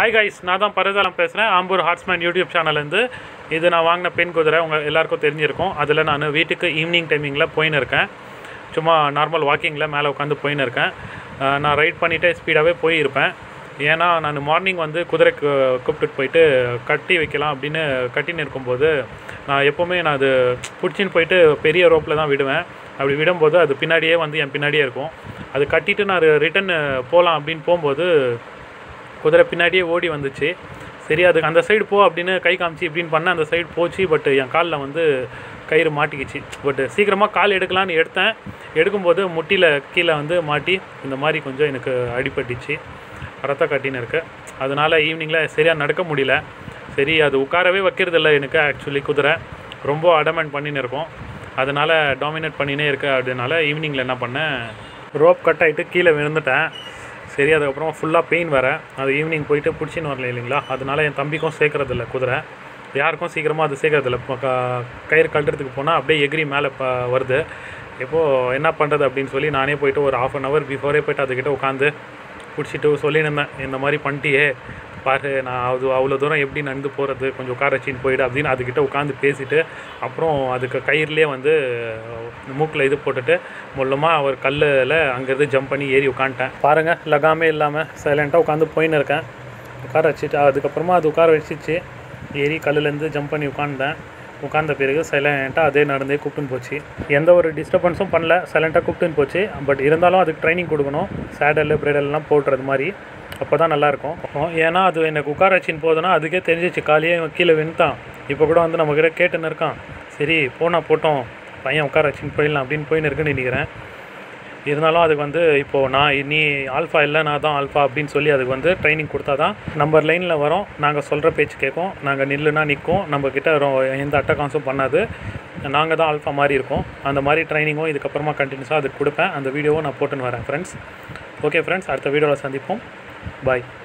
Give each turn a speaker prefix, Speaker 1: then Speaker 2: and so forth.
Speaker 1: hi guys நான் தான் பரதாலம் பேசுகிறேன் ஆம்பூர் ஹார்ட்ஸ்மேன் யூடியூப் சேனல்லேருந்து இது நான் வாங்கின பெண் குதிரை உங்கள் எல்லாருக்கும் தெரிஞ்சிருக்கும் அதில் நான் வீட்டுக்கு ஈவினிங் டைமிங்கில் போயின்னு இருக்கேன் சும்மா நார்மல் வாக்கிங்கில் மேலே உட்காந்து போயின்னு இருக்கேன் அஹ் நான் ரைட் பண்ணிவிட்டு ஸ்பீடாகவே போயிருப்பேன் ஏன்னா நான் மார்னிங் வந்து குதிரைக்கு கூப்பிட்டுட்டு போயிட்டு கட்டி வைக்கலாம் அப்படின்னு கட்டின்னு இருக்கும்போது நான் எப்போவுமே நான் அது பிடிச்சின்னு போயிட்டு பெரிய ரோப்பில் தான் விடுவேன் அப்படி விடும்போது அது பின்னாடியே வந்து என் பின்னாடியே இருக்கும் அது கட்டிட்டு நான் ரிட்டன் போகலாம் அப்படின்னு போகும்போது குதிரை பின்னாடியே ஓடி வந்துச்சு சரி அதுக்கு அந்த சைடு போ அப்படின்னு கை காமிச்சு இப்படின்னு பண்ண அந்த சைடு போச்சு பட் என் காலில் வந்து கயிறு மாட்டிக்கிச்சு பட் சீக்கிரமாக கால் எடுக்கலான்னு எடுத்தேன் எடுக்கும்போது முட்டியில் கீழே வந்து மாட்டி இந்த மாதிரி கொஞ்சம் எனக்கு அடிபட்டுச்சு ரத்த கட்டின்னு இருக்கு அதனால் ஈவினிங்கில் சரியாக நடக்க முடியல சரி அது உட்காரவே வைக்கிறது இல்லை எனக்கு ஆக்சுவலி குதிரை ரொம்ப அடமெண்ட் பண்ணின்னு இருக்கும் அதனால் டாமினேட் பண்ணினே இருக்கு அதனால ஈவினிங்கில் என்ன பண்ணேன் ரோப் கட் ஆகிட்டு கீழே விழுந்துட்டேன் சரி அதுக்கப்புறம் ஃபுல்லாக பெயின் வர அது ஈவினிங் போயிட்டு பிடிச்சின்னு வரல இல்லைங்களா அதனால என் தம்பிக்கும் சேர்க்கறதில்ல குதிரை யாருக்கும் சீக்கிரமாக அது சேர்க்கறதில்ல இப்போ க- கயிறு கழட்டுறதுக்கு போனால் அப்படியே எகிரி மேலே ப வருது இப்போது என்ன பண்ணுறது அப்படின்னு சொல்லி நானே போயிட்டு ஒரு ஆஃப் அன் ஹவர் பிஃபோரே போயிட்டு அதுக்கிட்ட உட்காந்து பிடிச்சிட்டு சொல்லின்னு இருந்தேன் இந்த மாதிரி பண்ணிட்டியே பாரு நான் அது அவ்வளோ தூரம் எப்படி நடந்து போகிறது கொஞ்சம் உட்கார வச்சின்னு போயிடு அப்படின்னு அதுக்கிட்ட உட்காந்து பேசிட்டு அப்புறம் அதுக்கு கயிறுலேயே வந்து மூக்கில் இது போட்டுட்டு மூலமாக அவர் கல்லில் அங்கேருந்து ஜம்ப் பண்ணி ஏறி உட்காந்துட்டேன் பாருங்கள் லகாமே இல்லாமல் சைலண்ட்டாக உட்காந்து போயின்னு இருக்கேன் உட்கார வச்சுட்டு அதுக்கப்புறமா அது உட்கார வச்சிச்சு ஏறி கல்லுலேருந்து ஜம்ப் பண்ணி உட்காந்துட்டேன் உட்காந்த பிறகு சைலண்ட்டாக அதே நடந்தே கூப்பிட்டுன்னு போச்சு எந்த ஒரு டிஸ்டர்பன்ஸும் பண்ணல சைலண்ட்டாக கூப்பிட்டுன்னு போச்சு பட் இருந்தாலும் அதுக்கு ட்ரைனிங் கொடுக்கணும் சேடல் பிரைடல்லாம் போடுறது மாதிரி அப்போ தான் நல்லாயிருக்கும் ஏன்னா அது எனக்கு உட்கார வச்சின்னு போதுன்னா அதுக்கே தெரிஞ்சிச்சு காலையே இவன் கீழே விழுந்தான் இப்போ கூட வந்து நம்மக்கிட்ட கேட்டுன்னு இருக்கான் சரி போனா போட்டோம் பையன் உட்கார வச்சின்னு போயிடலாம் அப்படின்னு போயின்னு இருக்குன்னு நினைக்கிறேன் இருந்தாலும் அதுக்கு வந்து இப்போது நான் நீ ஆல்ஃபா இல்லை நான் தான் ஆல்ஃபா அப்படின்னு சொல்லி அதுக்கு வந்து ட்ரைனிங் கொடுத்தா தான் நம்பர் லைனில் வரோம் நாங்கள் சொல்கிற பேச்சு கேட்கும் நாங்கள் நில்லுனா நிற்கும் நம்ம கிட்ட ரொ- எந்த அட்டகாசும் பண்ணாது நாங்கள் தான் ஆல்ஃபா மாதிரி இருக்கோம் அந்த மாதிரி ட்ரைனிங்கும் இதுக்கப்புறமா கண்டினியூஸாக அதுக்கு கொடுப்பேன் அந்த வீடியோவும் நான் போட்டுன்னு வரேன் ஃப்ரெண்ட்ஸ் ஓகே ஃப்ரெண்ட்ஸ் அடுத்த வீடியோவில் சந்திப்போம் பாய்